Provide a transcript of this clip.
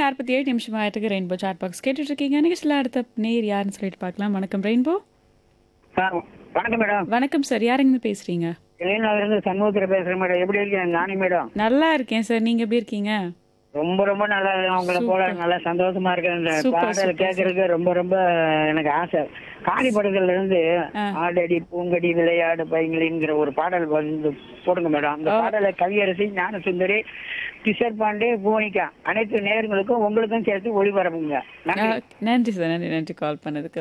நாற்பத்தி ஏழு நிமிஷம் ஆயிட்டுக்கு ரெயின்போ சாட் பாக்ஸ் கேட்டுட்டு இருக்கீங்க நிகழ்ச்சியில் அடுத்த நேர் யாருன்னு சொல்லிட்டு பார்க்கலாம் வணக்கம் ரெயின்போ சார் வணக்கம் மேடம் வணக்கம் சார் யாருங்க பேசுறீங்க இருந்து சண்முகத்தில் பேசுறேன் மேடம் எப்படி இருக்கீங்க நானி மேடம் நல்லா இருக்கேன் சார் நீங்க எப்படி இருக்கீங்க ரொம்ப ரொம்ப நல்லா இருக்கேன். உங்களை போல நல்லா சந்தோஷமா இருக்கேன் இந்த Super, பாடல் super, கேட்கறதுக்கு ரொம்ப ரொம்ப எனக்கு ஆசை காளி படத்துல இருந்து ஆ. ஆடடி பூங்கடி விளையாடு பைங்களிங்கிற ஒரு பாடல் வந்து போடுங்க மேடம் அந்த பாடலை கவியரசி ஞான சுந்தரி கிஷோர் பாண்டே புவனிகா அனைத்து நேயர்களுக்கும் உங்களுக்கும் சேர்த்து ஒளிபரப்புங்க நன்றி ஆ, நன்றி சார் நன்றி நன்றி கால் பண்ணதுக்கு